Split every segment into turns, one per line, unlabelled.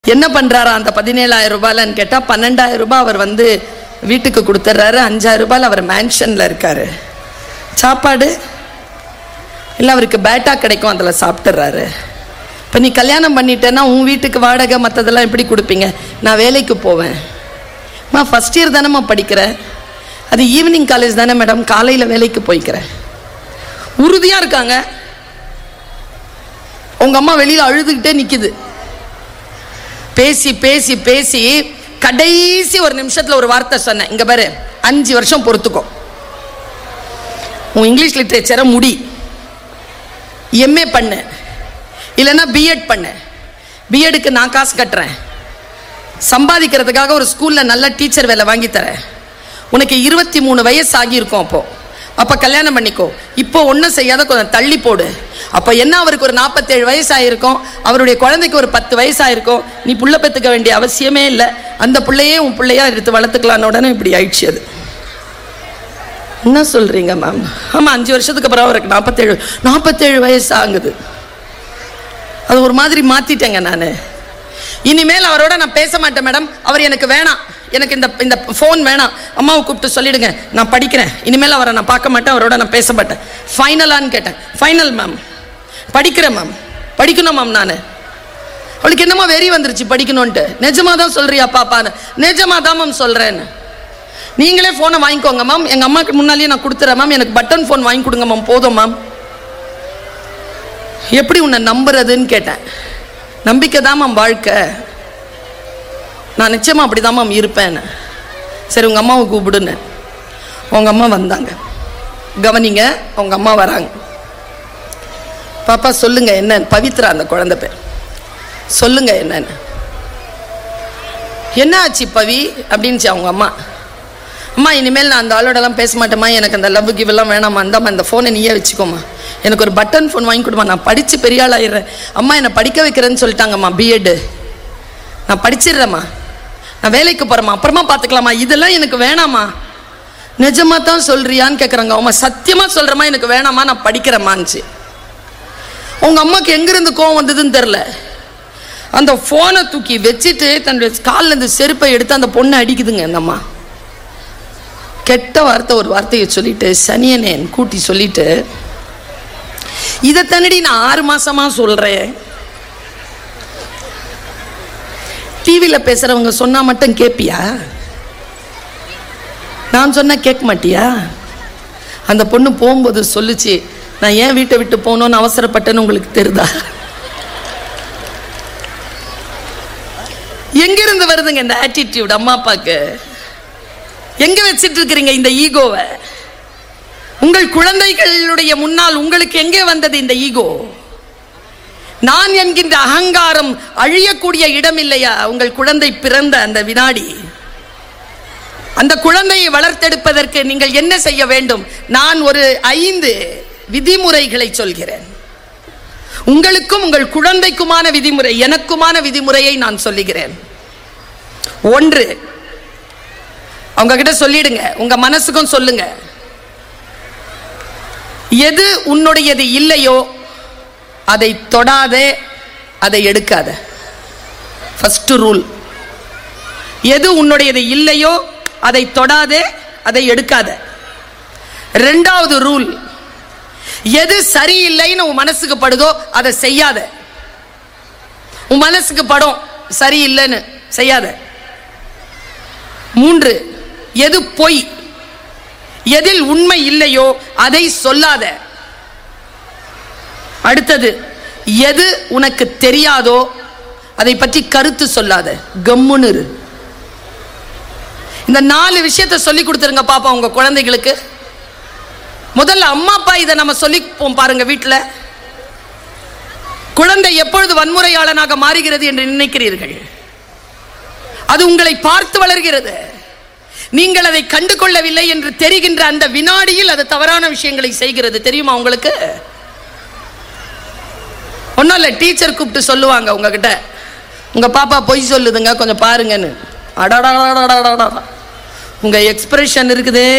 என்ன பண்றாரா அந்த பதினேழாயிரம் ரூபாய்லன்னு கேட்டா பன்னெண்டாயிரம் ரூபாய் அவர் வந்து வீட்டுக்கு கொடுத்துட்றாரு அஞ்சாயிரம் ரூபாயில் அவர் மேன்ஷன்ல இருக்காரு சாப்பாடு இல்லை அவருக்கு பேட்டா கிடைக்கும் அதில் சாப்பிட்டுறாரு இப்போ நீ கல்யாணம் பண்ணிட்டேன்னா உன் வீட்டுக்கு வாடகை மற்றதெல்லாம் எப்படி கொடுப்பீங்க நான் வேலைக்கு போவேன் அம்மா ஃபஸ்ட் இயர் தானேம்மா படிக்கிறேன் அது ஈவினிங் காலேஜ் தானே மேடம் காலையில் வேலைக்கு போய்க்கிறேன் உறுதியாக இருக்காங்க உங்க அம்மா வெளியில் அழுதுகிட்டே நிற்குது பேசி பேசி பேசி கடைசி ஒரு நிமிஷத்தில் ஒரு வார்த்தை சொன்னேன் இங்கே பாரு அஞ்சு வருஷம் பொறுத்துக்கோ உன் இங்கிலீஷ் லிட்ரேச்சரை முடி எம்ஏ பண்ணு இல்லைன்னா பிஎட் பண்ணு பிஎடுக்கு நான் காசு கட்டுறேன் சம்பாதிக்கிறதுக்காக ஒரு ஸ்கூலில் நல்ல டீச்சர் வேலை வாங்கி தரேன் உனக்கு இருபத்தி மூணு வயசு ஆகியிருக்கும் அப்போ அப்போ கல்யாணம் பண்ணிக்கோ இப்போ ஒன்றும் செய்யாத கொஞ்சம் தள்ளி போடு அப்போ என்ன அவருக்கு ஒரு நாற்பத்தேழு வயசு ஆயிருக்கும் அவருடைய குழந்தைக்கு ஒரு பத்து வயசு ஆயிருக்கும் நீ புள்ள பெற்றுக்க வேண்டிய அவசியமே இல்லை அந்த பிள்ளையே உன் பிள்ளையா எடுத்து வளர்த்துக்கலான்னு உடனே இப்படி ஆயிடுச்சு அது என்ன சொல்றீங்க மேம் ஆமாம் அஞ்சு வருஷத்துக்கு அப்புறம் அவருக்கு நாற்பத்தேழு நாற்பத்தேழு வயசு ஆகுது அது ஒரு மாதிரி மாத்திட்டேங்க நான் இனிமேல் அவரோட நான் பேச மாட்டேன் மேடம் அவர் எனக்கு வேணாம் எனக்கு இந்த இந்த ஃபோன் வேணாம் அம்மாவை கூப்பிட்டு சொல்லிடுங்க நான் படிக்கிறேன் இனிமேல் அவரை நான் பார்க்க மாட்டேன் அவரோட நான் பேச மாட்டேன் ஃபைனலான்னு கேட்டேன் ஃபைனல் மேம் படிக்கிறேன் மேம் படிக்கணும் மேம் நான் அவளுக்கு என்னமோ வெறி வந்துருச்சு படிக்கணும்ன்ட்டு நிஜமா தான் சொல்றியா பாப்பான்னு நிஜமா தான் மேம் சொல்றேன்னு நீங்களே ஃபோனை வாங்கிக்கோங்க மேம் எங்கள் அம்மாக்கு முன்னாலேயே நான் கொடுத்துறேன் மேம் எனக்கு பட்டன் ஃபோன் வாங்கி கொடுங்க மேம் போதும் மேம் எப்படி உன்னை நம்புறதுன்னு கேட்டேன் நம்பிக்கை தான் மேம் வாழ்க்கை நான் நிச்சயமா அப்படி தான் மேம் இருப்பேன்னு சரி உங்கள் அம்மாவை கூப்பிடுன்னு உங்கள் அம்மா வந்தாங்க கவனிங்க உங்கள் அம்மா வராங்க பாப்பா சொல்லுங்க என்ன பவித்ரா அந்த குழந்தை பேர் சொல்லுங்க என்னன்னு என்ன ஆச்சு பவி அப்படின்ச்சு அவங்க அம்மா அம்மா இனிமேல் நான் அந்த ஆளோடலாம் பேச மாட்டேம்மா எனக்கு அந்த லவ் கிவ் எல்லாம் வேணாம்மா அந்தாம்மா இந்த ஃபோனை நீயே வச்சுக்கோம்மா எனக்கு ஒரு பட்டன் ஃபோன் வாங்கி கொடுமா நான் படித்து பெரிய ஆள் ஆயிடுறேன் அம்மா என்னை படிக்க வைக்கிறேன்னு சொல்லிட்டாங்கம்மா பிஎட் நான் படிச்சிடுறேம்மா நான் வேலைக்கு போகிறேம்மா அப்புறமா பார்த்துக்கலாமா இதெல்லாம் எனக்கு வேணாம்மா நிஜமா தான் சொல்றியான்னு கேட்குறாங்க அம்மா சத்தியமாக சொல்கிறேம்மா எனக்கு வேணாம்மா நான் படிக்கிறேம்மான்ச்சு உங்க அம்மாக்கு எங்கிருந்து கோவம் வந்ததுன்னு தெரில அந்த ஃபோனை தூக்கி வச்சுட்டு தன்னுடைய காலில் இருந்து செருப்பை எடுத்து அந்த பொண்ணை அடிக்குதுங்க அந்த அம்மா கெட்ட வார்த்தை ஒரு வார்த்தையை சொல்லிட்டு சனியனேன் கூட்டி சொல்லிட்டு இதை தன்னடி நான் ஆறு மாசமா சொல்றேன் டிவியில் பேசுறவங்க சொன்னா மட்டும் கேட்பியா நான் சொன்னா கேட்க மாட்டியா அந்த பொண்ணு போகும்போது சொல்லுச்சு நான் ஏன் வீட்டை விட்டு போகணும்னு அவசரப்பட்டேன்னு உங்களுக்கு தெரியுதா எங்கிருந்து வருதுங்க இந்த ஆட்டிடியூட் அம்மா அப்பாக்கு எங்க வச்சிட்டு இருக்கிறீங்க இந்த ஈகோவை உங்கள் குழந்தைகளுடைய முன்னால் உங்களுக்கு எங்கே வந்தது இந்த ஈகோ நான் என்கின்ற அகங்காரம் அழியக்கூடிய இடம் இல்லையா உங்கள் குழந்தை பிறந்த அந்த வினாடி அந்த குழந்தையை வளர்த்தெடுப்பதற்கு நீங்கள் என்ன செய்ய வேண்டும் நான் ஒரு ஐந்து விதிமுறைகளை சொல்கிறேன் உங்களுக்கும் உங்கள் குழந்தைக்குமான விதிமுறை எனக்குமான விதிமுறையை நான் சொல்லுகிறேன் ஒன்று அவங்க கிட்ட சொல்லிடுங்க உங்க மனசுக்கும் சொல்லுங்க எது உன்னுடையது இல்லையோ அதை தொடாதே அதை எடுக்காத ஃபர்ஸ்ட் ரூல் எது உன்னுடையது இல்லையோ அதை தொடாதே அதை எடுக்காத ரெண்டாவது ரூல் எது சரியில்லைன்னு உன் மனசுக்கு படுதோ அதை செய்யாத உன் மனசுக்கு படும் சரியில்லைன்னு செய்யாத மூன்று எது பொய் எதில் உண்மை இல்லையோ அதை சொல்லாத அடுத்தது எது உனக்கு தெரியாதோ அதை பற்றி கருத்து சொல்லாத கம்முன்னு இரு. இந்த நாலு விஷயத்தை சொல்லி கொடுத்துருங்க பாப்பா உங்க குழந்தைகளுக்கு முதல்ல அம்மா அப்பா இதை நம்ம சொல்லிப்போம் பாருங்க வீட்டில் குழந்தை எப்பொழுது வன்முறையாளனாக மாறுகிறது என்று நினைக்கிறீர்கள் அது உங்களை பார்த்து வளர்கிறது நீங்கள் அதை கண்டு கொள்ளவில்லை என்று தெரிகின்ற அந்த வினாடியில் அது தவறான விஷயங்களை செய்கிறது தெரியுமா உங்களுக்கு ஒன்றும் இல்லை டீச்சர் கூப்பிட்டு சொல்லுவாங்க உங்ககிட்ட உங்க பாப்பா பொய் சொல்லுதுங்க கொஞ்சம் பாருங்கன்னு அடடா உங்க எக்ஸ்பிரஷன் இருக்குதே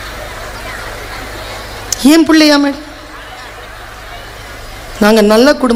ஏன் பிள்ளையா மேடம் நாங்கள் நல்ல குடும்பம்